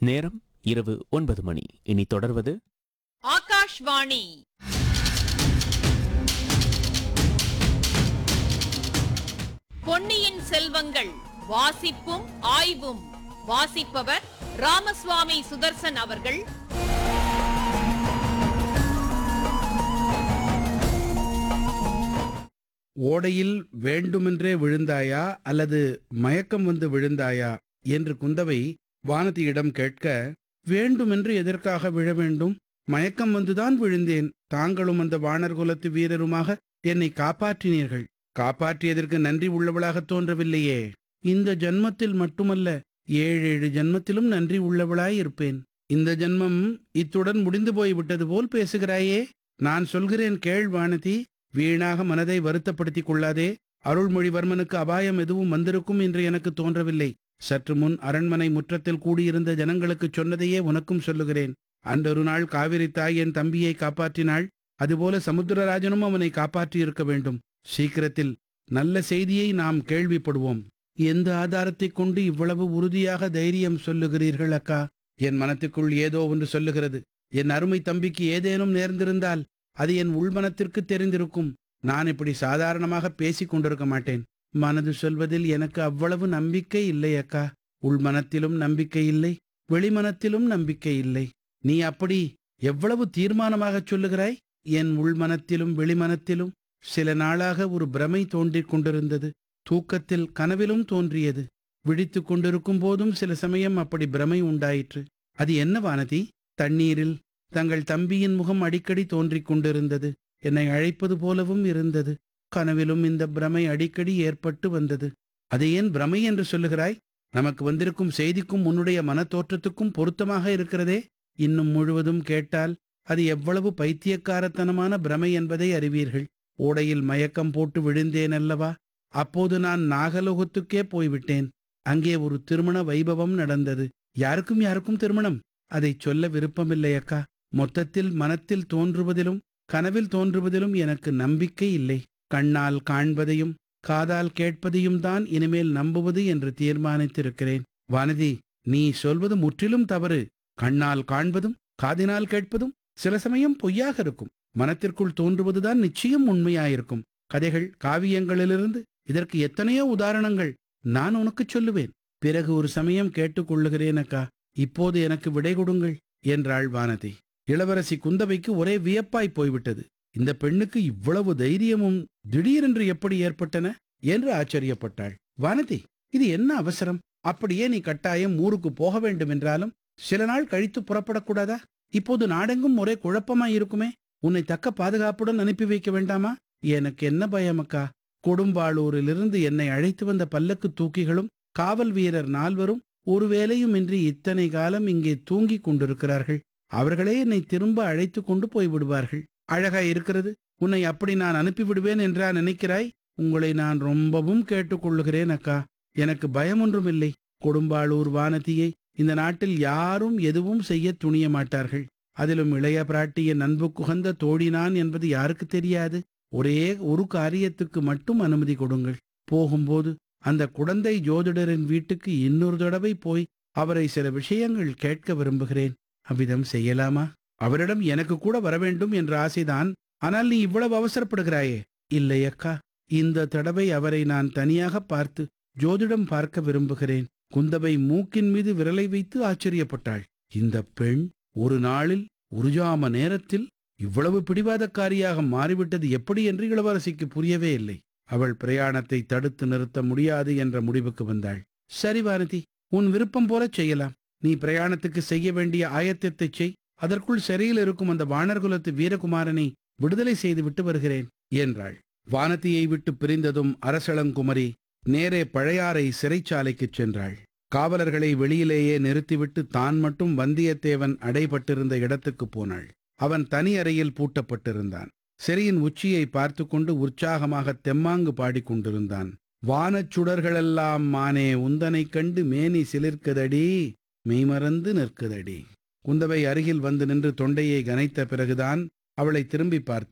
நேரம் இரவு ஒன்பது மணி இனி தொடர்வது ஆகாஷ்வாணி பொன்னியின் செல்வங்கள் வாசிப்பும் ஆய்வும் வாசிப்பவர் ராமசுவாமி சுதர்சன் அவர்கள் ஓடையில் வேண்டுமென்றே விழுந்தாயா அல்லது மயக்கம் வந்து விழுந்தாயா என்று குந்தவை வானதியிடம் கேட்க வேண்டுமென்று எதற்காக விழ வேண்டும் மயக்கம் வந்துதான் விழுந்தேன் தாங்களும் அந்த வானர் குலத்து வீரருமாக என்னை காப்பாற்றினீர்கள் காப்பாற்றியதற்கு நன்றி உள்ளவளாகத் தோன்றவில்லையே இந்த ஜன்மத்தில் மட்டுமல்ல ஏழேழு ஜன்மத்திலும் நன்றி உள்ளவளாய் இருப்பேன் இந்த ஜன்மம் இத்துடன் முடிந்து போய் விட்டது போல் பேசுகிறாயே நான் சொல்கிறேன் கேள் வானதி வீணாக மனதை வருத்தப்படுத்திக் கொள்ளாதே அருள்மொழிவர்மனுக்கு அபாயம் எதுவும் வந்திருக்கும் என்று எனக்கு தோன்றவில்லை சற்று முன் அரண்மனை முற்றத்தில் கூடியிருந்த ஜனங்களுக்கு சொன்னதையே உனக்கும் சொல்லுகிறேன் அன்றொரு நாள் காவிரி தாய் என் தம்பியை காப்பாற்றினாள் அதுபோல சமுத்திரராஜனும் அவனை காப்பாற்றியிருக்க வேண்டும் சீக்கிரத்தில் நல்ல செய்தியை நாம் கேள்விப்படுவோம் எந்த ஆதாரத்தைக் கொண்டு இவ்வளவு உறுதியாக தைரியம் சொல்லுகிறீர்கள் அக்கா என் மனத்துக்குள் ஏதோ ஒன்று சொல்லுகிறது என் அருமை தம்பிக்கு ஏதேனும் நேர்ந்திருந்தால் அது என் உள்மனத்திற்கு தெரிந்திருக்கும் நான் இப்படி சாதாரணமாக பேசிக் கொண்டிருக்க மாட்டேன் மனது சொல்வதில் எனக்கு அவ்வளவு நம்பிக்கை இல்லை அக்கா உள்மனத்திலும் நம்பிக்கை இல்லை வெளிமனத்திலும் நம்பிக்கை இல்லை நீ அப்படி எவ்வளவு தீர்மானமாகச் சொல்லுகிறாய் என் உள்மனத்திலும் வெளிமனத்திலும் சில நாளாக ஒரு பிரமை தோன்றிக் கொண்டிருந்தது தூக்கத்தில் கனவிலும் தோன்றியது விழித்துக் கொண்டிருக்கும் போதும் சில சமயம் அப்படி பிரமை உண்டாயிற்று அது என்ன வானதி தண்ணீரில் தங்கள் தம்பியின் முகம் அடிக்கடி தோன்றிக் கொண்டிருந்தது என்னை அழைப்பது போலவும் இருந்தது கனவிலும் இந்த பிரமை அடிக்கடி ஏற்பட்டு வந்தது அதை ஏன் பிரமை என்று சொல்லுகிறாய் நமக்கு வந்திருக்கும் செய்திக்கும் உன்னுடைய மனத்தோற்றத்துக்கும் பொருத்தமாக இருக்கிறதே இன்னும் முழுவதும் கேட்டால் அது எவ்வளவு பைத்தியக்காரத்தனமான பிரமை என்பதை அறிவீர்கள் ஓடையில் மயக்கம் போட்டு விழுந்தேன் அல்லவா அப்போது நான் நாகலோகத்துக்கே போய்விட்டேன் அங்கே ஒரு திருமண வைபவம் நடந்தது யாருக்கும் யாருக்கும் திருமணம் அதைச் சொல்ல விருப்பமில்லை அக்கா மொத்தத்தில் மனத்தில் தோன்றுவதிலும் கனவில் தோன்றுவதிலும் எனக்கு நம்பிக்கை இல்லை கண்ணால் காண்பதையும் காதால் கேட்பதையும் தான் இனிமேல் நம்புவது என்று தீர்மானித்திருக்கிறேன் வானதி நீ சொல்வது முற்றிலும் தவறு கண்ணால் காண்பதும் காதினால் கேட்பதும் சில சமயம் பொய்யாக இருக்கும் மனத்திற்குள் தோன்றுவதுதான் நிச்சயம் உண்மையாயிருக்கும் கதைகள் காவியங்களிலிருந்து இதற்கு எத்தனையோ உதாரணங்கள் நான் உனக்குச் சொல்லுவேன் பிறகு ஒரு சமயம் கேட்டுக்கொள்ளுகிறேன் அக்கா இப்போது எனக்கு விடை கொடுங்கள் என்றாள் வானதி இளவரசி குந்தவைக்கு ஒரே வியப்பாய் போய்விட்டது இந்த பெண்ணுக்கு இவ்வளவு தைரியமும் திடீரென்று எப்படி ஏற்பட்டன என்று ஆச்சரியப்பட்டாள் வானதி இது என்ன அவசரம் அப்படியே நீ கட்டாயம் ஊருக்கு போக வேண்டும் என்றாலும் சில நாள் கழித்து புறப்படக்கூடாதா இப்போது நாடெங்கும் ஒரே குழப்பமாய் இருக்குமே உன்னை தக்க பாதுகாப்புடன் அனுப்பி வைக்க வேண்டாமா எனக்கு என்ன பயம் அக்கா கொடும்பாளூரிலிருந்து என்னை அழைத்து வந்த பல்லக்கு தூக்கிகளும் காவல் வீரர் நால்வரும் ஒருவேளையும் இன்றி இத்தனை காலம் இங்கே தூங்கிக் கொண்டிருக்கிறார்கள் அவர்களே என்னை திரும்ப அழைத்து கொண்டு போய் விடுவார்கள் அழகாய் இருக்கிறது உன்னை அப்படி நான் அனுப்பி விடுவேன் என்றா நினைக்கிறாய் உங்களை நான் ரொம்பவும் கேட்டுக்கொள்ளுகிறேன் அக்கா எனக்கு பயம் ஒன்றுமில்லை கொடும்பாளூர் வானதியை இந்த நாட்டில் யாரும் எதுவும் செய்ய துணிய மாட்டார்கள் அதிலும் இளைய பிராட்டிய நண்பு குகந்த தோழினான் என்பது யாருக்கு தெரியாது ஒரே ஒரு காரியத்துக்கு மட்டும் அனுமதி கொடுங்கள் போகும்போது அந்த குழந்தை ஜோதிடரின் வீட்டுக்கு இன்னொரு தடவை போய் அவரை சில விஷயங்கள் கேட்க விரும்புகிறேன் அவ்விதம் செய்யலாமா அவரிடம் எனக்கு கூட வரவேண்டும் என்ற ஆசைதான் ஆனால் நீ இவ்வளவு அவசரப்படுகிறாயே இல்லை அக்கா இந்த தடவை அவரை நான் தனியாக பார்த்து ஜோதிடம் பார்க்க விரும்புகிறேன் குந்தவை மூக்கின் மீது விரலை வைத்து ஆச்சரியப்பட்டாள் இந்த பெண் ஒரு நாளில் ஒரு ஜாம நேரத்தில் இவ்வளவு பிடிவாதக்காரியாக மாறிவிட்டது எப்படி என்று இளவரசிக்கு புரியவே இல்லை அவள் பிரயாணத்தை தடுத்து நிறுத்த முடியாது என்ற முடிவுக்கு வந்தாள் சரி வானதி உன் விருப்பம் போலச் செய்யலாம் நீ பிரயாணத்துக்கு செய்ய வேண்டிய ஆயத்தத்தைச் செய் அதற்குள் சிறையில் இருக்கும் அந்த வானர்குலத்து வீரகுமாரனை விடுதலை செய்து விட்டு வருகிறேன் என்றாள் வானதியை விட்டு பிரிந்ததும் அரசளங்குமரி நேரே பழையாறை சிறைச்சாலைக்குச் சென்றாள் காவலர்களை வெளியிலேயே நிறுத்திவிட்டு தான் மட்டும் வந்தியத்தேவன் அடைபட்டிருந்த இடத்துக்கு போனாள் அவன் தனி அறையில் பூட்டப்பட்டிருந்தான் சிறையின் உச்சியை பார்த்து கொண்டு உற்சாகமாக தெம்மாங்கு பாடிக்கொண்டிருந்தான் வானச் சுடர்களெல்லாம் மானே உந்தனைக் கண்டு மேனி சிலிர்க்குதடி மெய்மறந்து நிற்குதடி குந்தவை அருகில் வந்து நின்று தொண்டையை கனைத்த பிறகுதான் அவளை திரும்பி பார்த்தான்